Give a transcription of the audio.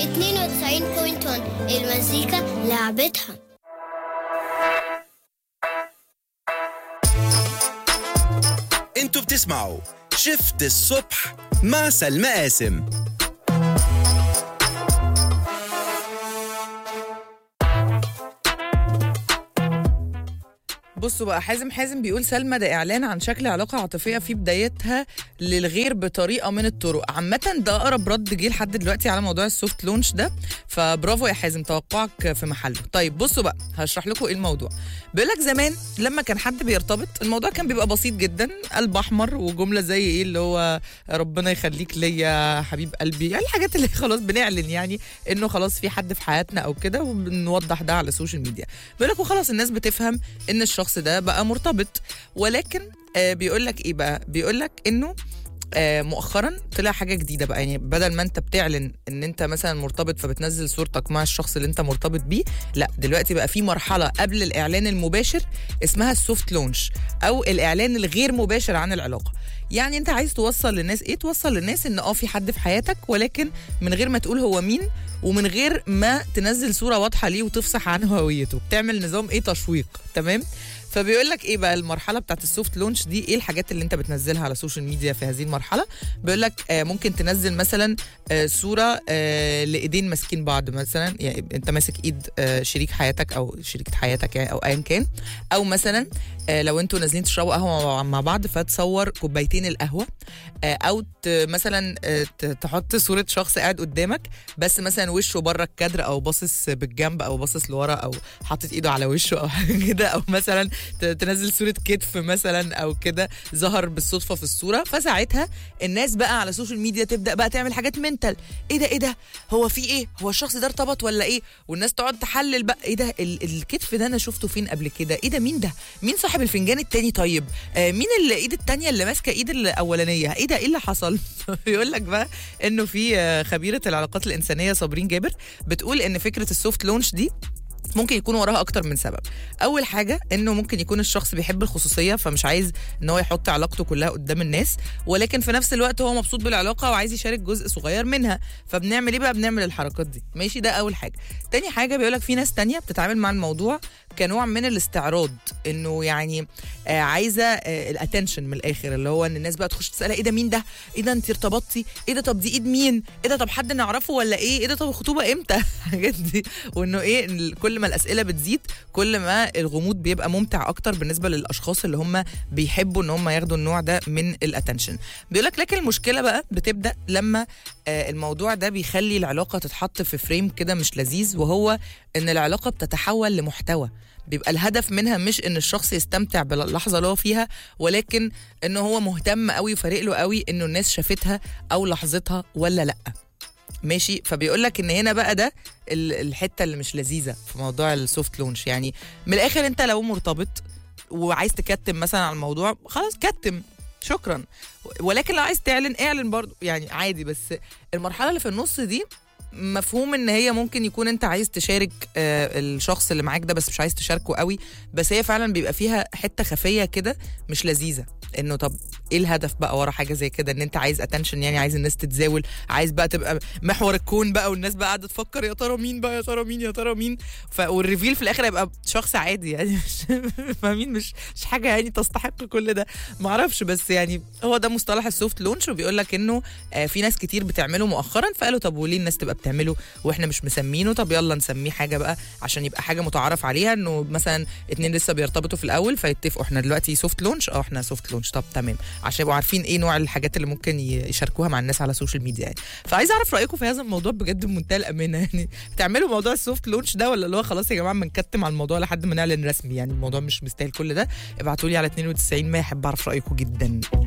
92.1 المزيكا لعبتها انتوا بتسمعوا شفت الصبح مع سلمى قاسم بصوا بقى حازم حازم بيقول سلمى ده اعلان عن شكل علاقه عاطفيه في بدايتها للغير بطريقه من الطرق عامه ده اقرب رد جه لحد دلوقتي على موضوع السوفت لونش ده فبرافو يا حازم توقعك في محله طيب بصوا بقى هشرح لكم ايه الموضوع بيقول لك زمان لما كان حد بيرتبط الموضوع كان بيبقى بسيط جدا قلب احمر وجمله زي ايه اللي هو ربنا يخليك ليا حبيب قلبي يعني الحاجات اللي خلاص بنعلن يعني انه خلاص في حد في حياتنا او كده وبنوضح ده على السوشيال ميديا بيقول لك وخلاص الناس بتفهم ان الشخص ده بقى مرتبط ولكن آه بيقول لك ايه بقى بيقول لك انه آه مؤخرا طلع حاجه جديده بقى يعني بدل ما انت بتعلن ان انت مثلا مرتبط فبتنزل صورتك مع الشخص اللي انت مرتبط بيه لا دلوقتي بقى في مرحله قبل الاعلان المباشر اسمها السوفت لونش او الاعلان الغير مباشر عن العلاقه يعني انت عايز توصل للناس ايه توصل للناس ان اه في حد في حياتك ولكن من غير ما تقول هو مين ومن غير ما تنزل صوره واضحه ليه وتفصح عن هويته بتعمل نظام ايه تشويق تمام فبيقول لك ايه بقى المرحله بتاعت السوفت لونش دي ايه الحاجات اللي انت بتنزلها على السوشيال ميديا في هذه المرحله بيقول لك آه ممكن تنزل مثلا آه صوره آه لايدين ماسكين بعض مثلا يعني انت ماسك ايد آه شريك حياتك او شريكه حياتك يعني او ايا كان او مثلا آه لو انتوا نازلين تشربوا قهوه مع بعض فتصور كوبايتين القهوه آه او ت- مثلا آه ت- تحط صوره شخص قاعد قدامك بس مثلا وشه بره الكادر او باصص بالجنب او باصص لورا او حاطط ايده على وشه او حاجه كده او مثلا ت- تنزل صوره كتف مثلا او كده ظهر بالصدفه في الصوره فساعتها الناس بقى على السوشيال ميديا تبدا بقى تعمل حاجات منتال ايه ده ايه ده هو في ايه هو الشخص ده ارتبط ولا ايه والناس تقعد تحلل بقى ايه ده ال- الكتف ده انا شفته فين قبل كده ايه ده مين ده مين صاحب الفنجان التاني طيب آه مين الايد التانية اللي ماسكه ايد الاولانيه ايه ده ايه اللي حصل بيقول لك بقى انه في آه، خبيره العلاقات الانسانيه صابرين جابر بتقول ان فكره السوفت لونش دي ممكن يكون وراها اكتر من سبب اول حاجه انه ممكن يكون الشخص بيحب الخصوصيه فمش عايز ان هو يحط علاقته كلها قدام الناس ولكن في نفس الوقت هو مبسوط بالعلاقه وعايز يشارك جزء صغير منها فبنعمل ايه بقى بنعمل الحركات دي ماشي ده اول حاجه تاني حاجه بيقولك في ناس تانية بتتعامل مع الموضوع كنوع من الاستعراض انه يعني آه عايزه آه الاتنشن من الاخر اللي هو ان الناس بقى تخش تسالها ايه ده مين ده ايه ده انت ارتبطتي ايه ده طب دي ايد مين ايه ده طب حد نعرفه ولا ايه ايه ده طب الخطوبه امتى الحاجات دي وانه ايه ال- كل ما الاسئله بتزيد كل ما الغموض بيبقى ممتع اكتر بالنسبه للاشخاص اللي هم بيحبوا ان هم ياخدوا النوع ده من الاتنشن بيقول لك لكن المشكله بقى بتبدا لما آه الموضوع ده بيخلي العلاقه تتحط في فريم كده مش لذيذ وهو ان العلاقه بتتحول لمحتوى بيبقى الهدف منها مش ان الشخص يستمتع باللحظه اللي هو فيها ولكن ان هو مهتم قوي وفارق له قوي انه الناس شافتها او لحظتها ولا لا ماشي فبيقول لك ان هنا بقى ده ال- الحته اللي مش لذيذه في موضوع السوفت لونش يعني من الاخر انت لو مرتبط وعايز تكتم مثلا على الموضوع خلاص كتم شكرا ولكن لو عايز تعلن اعلن برضو يعني عادي بس المرحله اللي في النص دي مفهوم ان هي ممكن يكون انت عايز تشارك آه الشخص اللي معاك ده بس مش عايز تشاركه قوي بس هي فعلا بيبقى فيها حته خفيه كده مش لذيذه انه طب ايه الهدف بقى ورا حاجه زي كده ان انت عايز اتنشن يعني عايز الناس تتزاول عايز بقى تبقى محور الكون بقى والناس بقى قاعده تفكر يا ترى مين بقى يا ترى مين يا ترى مين ف والريفيل في الاخر هيبقى شخص عادي يعني مش فاهمين مش مش حاجه يعني تستحق كل ده ما اعرفش بس يعني هو ده مصطلح السوفت لونش وبيقول لك انه آه في ناس كتير بتعمله مؤخرا فقالوا طب وليه الناس تبقى بتعمله واحنا مش مسمينه طب يلا نسميه حاجه بقى عشان يبقى حاجه متعارف عليها انه مثلا اتنين لسه بيرتبطوا في الاول فيتفقوا احنا دلوقتي سوفت لونش اه احنا سوفت لونش طب تمام عشان يبقوا عارفين ايه نوع الحاجات اللي ممكن ي- يشاركوها مع الناس على السوشيال ميديا يعني فعايز اعرف رايكم في هذا الموضوع بجد بمنتهى الامانه يعني تعملوا موضوع السوفت لونش ده ولا اللي هو خلاص يا جماعه بنكتم على الموضوع لحد ما نعلن رسمي يعني الموضوع مش مستاهل كل ده ابعتوا لي على 92 ما احب اعرف رايكم جدا